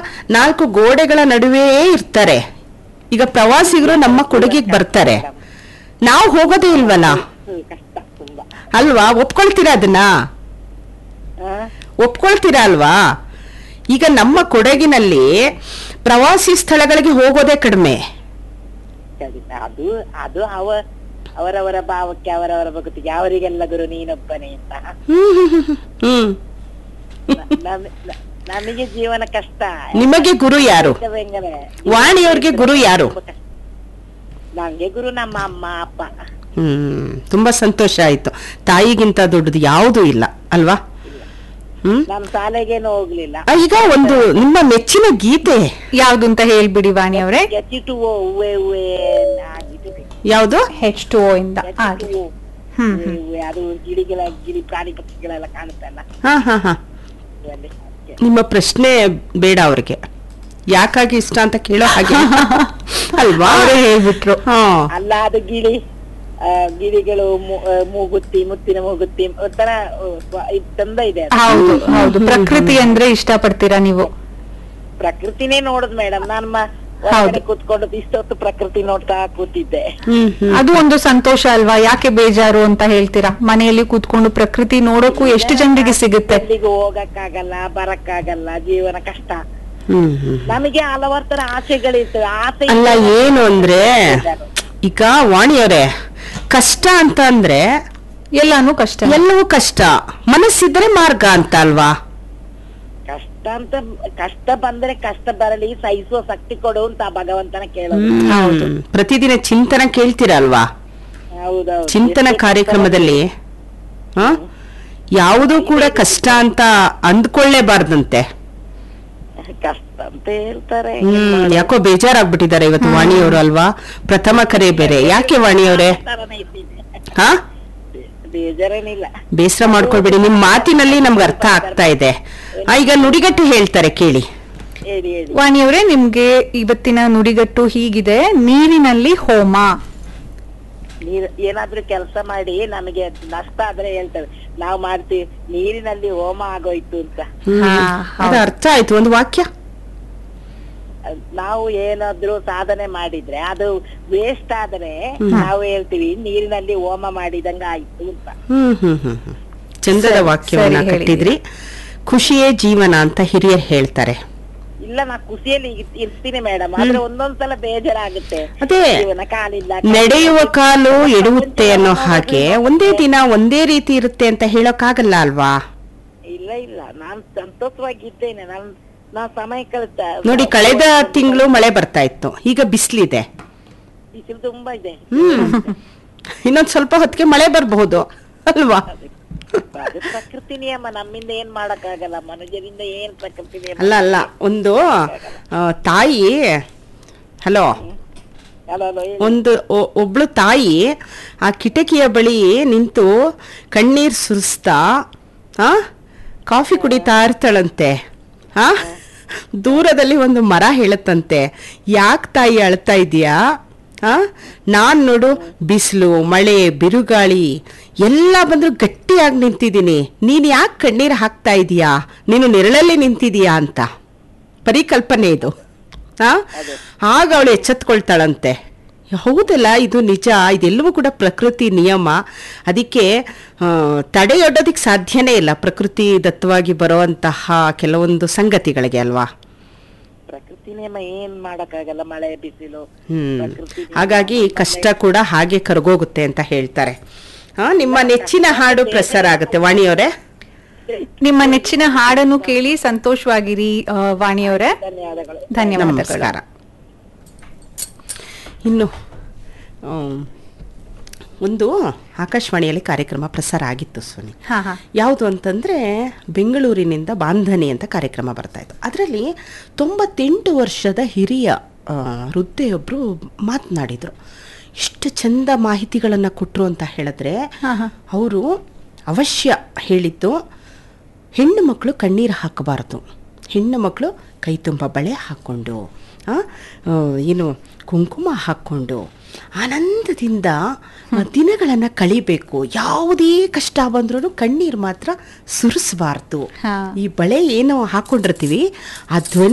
ನಾಲ್ಕು ಗೋಡೆಗಳ ನಡುವೆಯೇ ಇರ್ತಾರೆ ಈಗ ಪ್ರವಾಸಿಗರು ನಮ್ಮ ಕೊಡಗಿಗೆ ಬರ್ತಾರೆ ನಾವು ಹೋಗೋದೇ ಇಲ್ವಲ್ಲ ಹ್ಮ್, ಕಷ್ಟ ತುಂಬಾ ಅಲ್ವಾ ಒಪ್ಕೊಳ್ತೀರಾ ಅದನ್ನ ಆ? ಒಪ್ಕೊಳ್ತೀರಾ ಅಲ್ವಾ ಈಗ ನಮ್ಮ ಕೊಡಗಿನಲ್ಲಿ ಪ್ರವಾಸಿ ಸ್ಥಳಗಳಿಗೆ ಹೋಗೋದೇ ಕಡಿಮೆ ಸರಿ, ಅದು ಅದು ಅವ ಅವರವರ ಭಾವಕ್ಕೆ ಅವರವರ ಭಕ್ತಿಗೆ ಅವರಿಗೆಲ್ಲ ಗುರು ನೀನೊಬ್ಬನೇ ಅಂತ ಹ್ಮ್ ಹ್ಮ್ ಹ್ಮ್ ಹ್ಮ್. ಹ್ಮ್ ನ- ನಮ್- ನ- ನಮಗೆ ಜೀವನ ಕಷ್ಟ ನಿಮಗೆ ಗುರು ಯಾರು ಹೆಂಗನೆ? ವಾಣಿಯವ್ರಿಗೆ ಗುರು ಯಾರು ತುಂಬಾ ಕಷ್ಟ. ನಮ್ಗೆ ಗುರು ನಮ್ಮ ಅಮ್ಮ ಅಪ್ಪ ಹ್ಮ್ ತುಂಬಾ ಸಂತೋಷ ಆಯ್ತು ತಾಯಿಗಿಂತ ದೊಡ್ಡದು ಯಾವುದೂ ಇಲ್ಲ ಅಲ್ವಾ ಹ್ಮ್ ನಮ್ ಶಾಲೆಗೇನು ಹೋಗ್ಲಿಲ್ಲ ಆ, ಈಗ ಒಂದು ನಿಮ್ಮ ಮೆಚ್ಚಿನ ಗೀತೆ ಯಾವ್ದು ಅಂತ ಹೇಳ್ಬಿಡಿ ವಾಣಿ ಅವರೇ ಗೆಚಿಟು ಹೂವೆ ಹೂವೆ ಆಗಿದ್ದು ಯಾವುದು ಹೆಚ್ ಟು ಓ ಇಂದ ಹಾಗೆ ಗೆಚಿಟು ಹ್ಮ್ ಹೂವೆ ಹೂವೆ ಅದು ಗಿಳಿಗಳ ಗಿಳಿ ಪ್ರಾಣಿ ಪಕ್ಷಿಗಳೆಲ್ಲ ಕಾಣುತ್ತಲ್ಲ ಹಾ ಹಾ ಹಾ ಅಲ್ಲಿ. ನಿಮ್ಮ ಪ್ರಶ್ನೆ ಬೇಡ ಅವ್ರಿಗೆ ಯಾಕಾಗಿ ಇಷ್ಟ ಅಂತ ಕೇಳೋ ಹಾಗೆ ಅಲ್ವಾ ಅವರೇ ಹೇಳ್ಬಿಟ್ರು ಹಾ ಅಲ್ಲ ಅದು ಗಿಳಿ ಆ, ಗಿಳಿಗಳು ಮೂ- ಆ, ಮೂಗುತ್ತಿ ಮುತ್ತಿನ ಮೂಗುತ್ತಿ ಒಂಥರ ಆ, ಸ್ವ- ಇದ್ ಚಂದ ಇದೆ ಅದು. ಹೌದು ಹೌದು ಪ್ರಕೃತಿ ಅಂದ್ರೆ ಇಷ್ಟ ಪಡ್ತೀರಾ ನೀವು ಪ್ರಕೃತಿನೇ ನೋಡುದು ಮೇಡಮ್ ನಾನು ಮ- ಹೌದು. ಹೊರಗಡೆ ಕೂತ್ಕೊಂಡು ಇಷ್ಟೊತ್ತು ಪ್ರಕೃತಿ ನೋಡ್ತಾ ಕೂತಿದ್ದೆ ಹ್ಮ್ ಹ್ಮ್ ಅದು ಒಂದು ಸಂತೋಷ ಅಲ್ವಾ ಯಾಕೆ ಬೇಜಾರು ಅಂತ ಹೇಳ್ತೀರಾ ಮನೆಯಲ್ಲಿ ಕೂತ್ಕೊಂಡು ಪ್ರಕೃತಿ ನೋಡೋಕು ಎಷ್ಟು ಜನರಿಗೆ ಸಿಗುತ್ತೆ ಎಲ್ಲಿಗೂ ಹೋಗಕ್ಕಾಗಲ್ಲ ಬರಕ್ಕಾಗಲ್ಲ ಜೀವನ ಕಷ್ಟ ಹ್ಮ್ ಹ್ಮ್ ನಮಗೆ ಹಲವಾರು ತರ ಆಸೆಗಳಿರ್ತವೆ ಆಸೆ ಅಲ್ಲ ಇದ್ರೆ ಏನು ಅಂದ್ರೆ ಬೇಜಾರು. ಈಗ ವಾಣಿಯವರೇ ಕಷ್ಟ ಅಂತ ಅಂದ್ರೆ ಎಲ್ಲಾನು ಕಷ್ಟ ಎಲ್ಲವೂ ಕಷ್ಟ ಮನಸ್ಸಿದ್ರೆ ಮಾರ್ಗ ಅಂತ ಅಲ್ವಾ ಕಷ್ಟ ಅಂತ ಕಷ್ಟ ಬಂದ್ರೆ ಕಷ್ಟ ಬರಲಿ ಸಹಿಸುವ ಶಕ್ತಿ ಕೊಡು ಅಂತ ಭಗವಂತನ ಕೇಳೋದು ಹ್ಮ್. ಹೌದು. ಪ್ರತಿದಿನ ಚಿಂತನ ಕೇಳ್ತೀರಲ್ವಾ ಹೌದೌದು ಚಿಂತನ ಎಷ್ಟೇ ಕಾರ್ಯಕ್ರಮದಲ್ಲಿ ಹ? ಯಾವುದೂ ಕೂಡ ಕಷ್ಟ ಅಂತ ಅಂದ್ಕೊಳ್ಳೇಬಾರ್ದಂತೆ ಕಷ್ಟ ಅಂತ ಹೇಳ್ತಾರೆ ಹ್ಮ್ ಯಾಕೋ ಬೇಜಾರಾಗ್ಬಿಟ್ಟಿದ್ದಾರೆ ಇವತ್ತು ವಾಣಿಯವರು ಅಲ್ವಾ ಪ್ರಥಮ ಕರೆ ಬೇರೆ ಯಾಕೆ ವಾಣಿಯವರೇ ತರನೇ ಇದ್ದೀನಿ. ಹಾ ಬೇ- ಬೇಜಾರೇನಿಲ್ಲ ಬೇಸರ ಮಾಡ್ಕೊಳ್ಬೇಡಿ ನಿಮ್ ಮಾತಿನಲ್ಲಿ ನಮ್ಗೆ ಅರ್ಥ ಆಗ್ತಾ ಇದೆ ಆ, ಈಗ ನುಡಿಗಟ್ಟು ಹೇಳ್ತಾರೆ ಕೇಳಿ ಹೇಳಿ ಹೇಳಿ ವಾಣಿ ಅವರೇ ನಿಮ್ಗೆ ಇವತ್ತಿನ ನುಡಿಗಟ್ಟು ಹೀಗಿದೆ ನೀರಿನಲ್ಲಿ ಹೋಮ ನೀರ್ ಏನಾದ್ರೂ ಕೆಲಸ ಮಾಡಿ ನಮಗೆ ನಷ್ಟ ಆದ್ರೆ ಹೇಳ್ತಾರೆ ನಾವು ಮಾಡ್ತೀವಿ ನೀರಿನಲ್ಲಿ ಹೋಮ ಆಗೋಯ್ತು ಅಂತ ಹ್ಮ್. ಹಾ, ಅದು ಹೌದು. ಅರ್ಥ ಆಯ್ತು ಒಂದು ವಾಕ್ಯ ಅಹ್, ನಾವು ಏನಾದ್ರೂ ಸಾಧನೆ ಮಾಡಿದ್ರೆ ಅದು ವೇಸ್ಟ್ ಆದ್ರೆ ನಾವು ಹೇಳ್ತೀವಿ ನೀರಿನಲ್ಲಿ ಹೋಮ ಮಾಡಿದಂಗ ಆಯ್ತು ಅಂತ ಹ್ಮ್ ಹ್ಮ್ ಹ್ಮ್ ಹ್ಮ್. ಚಂದದ ಸರಿ, ವಾಕ್ಯವನ್ನ ಸರಿ, ಹೇಳಿ. ಕಟ್ಟಿದ್ರಿ ಖುಷಿಯೇ ಜೀವನ ಅಂತ ಹಿರಿಯರು ಹೇಳ್ತಾರೆ ಇಲ್ಲ ನಾ ಖುಷಿಯಲ್ಲಿ ಇರ್- ಇರ್ತೀನಿ ಮೇಡಮ್ ಆದ್ರೆ ಒಂದೊಂದ್ಸಲ ಬೇಜಾರಾಗುತ್ತೆ ಅದೇ ಜೀವನ ಕಾಲಿಲ್ಲ ನಡೆಯುವ ಕಾಲು ಎಡುತ್ತೆ ಅನ್ನೋ ಹಾಗೆ ಒಂದೇ ದಿನ ಒಂದೇ ರೀತಿ ಇರುತ್ತೆ ಅಂತ ಹೇಳೋಕ್ಕಾಗಲ್ಲ ಅಲ್ವಾ ಇಲ್ಲ ಇಲ್ಲ ನಾನ್ ಸಂತೋಷವಾಗಿದ್ದೇನೆ ನಾನ್ ನಾ ಸಮಯ ಕಳಿತ ನೋಡಿ ಕಳೆದ ತಿಂಗಳು ಮಳೆ ಬರ್ತಾ ಇತ್ತು ಈಗ ಬಿಸಿಲಿದೆ ಬಿಸಿಲು ತುಂಬಾ ಇದೆ ಹ್ಮ್ ಇನ್ನೊಂದ್ ಸ್ವಲ್ಪ ಹೊತ್ತಿಗೆ ಮಳೆ ಬರಬಹುದು ಅಲ್ವಾ ಅದು ಪ್ರಕೃತಿ ನಿಯಮ ನಮ್ಮಿಂದ ಏನ್ ಮಾಡಕ್ಕಾಗಲ್ಲ ಮನುಷ್ಯರಿಂದ ಏನ್ ಪ್ರಕೃತಿ ನಿಯಮ ಅಲ್ಲ ಅಲ್ಲ ಒಂದು ಆ, ತಾಯಿ ಹಲೋ ಅಲ್ಲ ಅಲ್ಲ ಹೇಳಿ. ಒಂದು ಒ- ಒಬ್ಳು ತಾಯಿ ಆ ಕಿಟಕಿಯ ಬಳಿ ನಿಂತು ಕಣ್ಣೀರ್ ಸುರಿಸ್ತಾ ಆ ಕಾಫಿ ಕುಡಿತಾ ಇರ್ತಾಳಂತೆ ಆ ದೂರದಲ್ಲಿ ಒಂದು ಮರ ಹೇಳುತ್ತಂತೆ ಯಾಕೆ ತಾಯಿ ಅಳ್ತಾ ಇದೀಯಾ ಆ ನಾನ್ ನೋಡು ಬಿಸಿಲು ಮಳೆ ಬಿರುಗಾಳಿ ಎಲ್ಲ ಬಂದ್ರು ಗಟ್ಟಿಯಾಗಿ ನಿಂತಿದ್ದೀನಿ ನೀನ್ ಯಾಕೆ ಕಣ್ಣೀರು ಹಾಕ್ತಾ ಇದೀಯಾ ನೀನು ನೆರಳಲ್ಲಿ ನಿಂತಿದೀಯಾ ಅಂತ ಪರಿಕಲ್ಪನೆ ಇದು ಆ ಆಗ ಅವಳು ಎಚ್ಚೆತ್ಕೊಳ್ತಾಳಂತೆ ಹೌದಲ್ಲ ಇದು ನಿಜ ಇದೆಲ್ಲವೂ ಕೂಡ ಪ್ರಕೃತಿ ನಿಯಮ ಅದಕ್ಕೆ ಆ, ತಡೆಯೊಡ್ಡೋದಕ್ಕೆ ಸಾಧ್ಯನೇ ಇಲ್ಲ ಪ್ರಕೃತಿ ದತ್ತವಾಗಿ ಬರುವಂತಹ ಕೆಲವೊಂದು ಸಂಗತಿಗಳಿಗೆ ಅಲ್ವಾ ಪ್ರಕೃತಿ ನಿಯಮ ಏನ್ ಮಾಡಕ್ಕಾಗಲ್ಲ ಮಳೆ ಬಿಸಿಲು ಹ್ಮ್ ಪ್ರಕೃತಿ ನಿಯಮ. ಹಾಗಾಗಿ ಕಷ್ಟ ಕೂಡ ಹಾಗೆ ಕರಗೋಗುತ್ತೆ ಅಂತ ಹೇಳ್ತಾರೆ ಆ, ನಿಮ್ಮ ನೆಚ್ಚಿನ ಹಾಡು ಪ್ರಸಾರ ಆಗುತ್ತೆ ವಾಣಿಯವರೇ ನಿಮ್ಮ ನೆಚ್ಚಿನ ಹಾಡನ್ನು ಕೇಳಿ ಸಂತೋಷವಾಗಿರಿ ಆ, ವಾಣಿ ಅವರೇ ಧನ್ಯವಾದಗಳು ಧನ್ಯವಾದಗಳು ನಮಸ್ಕಾರ ಇನ್ನು ಆಮ್, ಒಂದು ಆಕಾಶವಾಣಿಯಲ್ಲಿ ಕಾರ್ಯಕ್ರಮ ಪ್ರಸಾರ ಆಗಿತ್ತು ಸೋನಿ ಹಾ ಹಾ ಯಾವುದು ಅಂತಂದರೆ ಬೆಂಗಳೂರಿನಿಂದ ಬಾಂಧನಿ ಅಂತ ಕಾರ್ಯಕ್ರಮ ಬರ್ತಾ ಇತ್ತು ಅದರಲ್ಲಿ ತೊಂಬತ್ತೆಂಟು ವರ್ಷದ ಹಿರಿಯ ಆ, ವೃದ್ಧೆಯೊಬ್ಬರು ಮಾತನಾಡಿದರು ಇಷ್ಟು ಚಂದ ಮಾಹಿತಿಗಳನ್ನು ಕೊಟ್ಟರು ಅಂತ ಹೇಳಿದ್ರೆ ಹಾ, ಹಾ. ಅವರು ಅವಶ್ಯ ಹೇಳಿದ್ದು ಹೆಣ್ಣು ಮಕ್ಕಳು ಕಣ್ಣೀರು ಹಾಕಬಾರದು ಹೆಣ್ಣು ಮಕ್ಕಳು ಕೈ ತುಂಬ ಬಳೆ ಹಾಕ್ಕೊಂಡು ಆ, ಆ, ಏನು ಕುಂಕುಮ ಹಾಕ್ಕೊಂಡು ಆನಂದದಿಂದ ದಿನಗಳನ್ನು ಕಳಿಬೇಕು ಯಾವುದೇ ಕಷ್ಟ ಬಂದ್ರೂ ಕಣ್ಣೀರು ಮಾತ್ರ ಸುರಿಸಬಾರ್ದು ಹಾ. ಈ ಬಳೆ ಏನು ಹಾಕ್ಕೊಂಡಿರ್ತೀವಿ ಆ ಧ್ವನಿ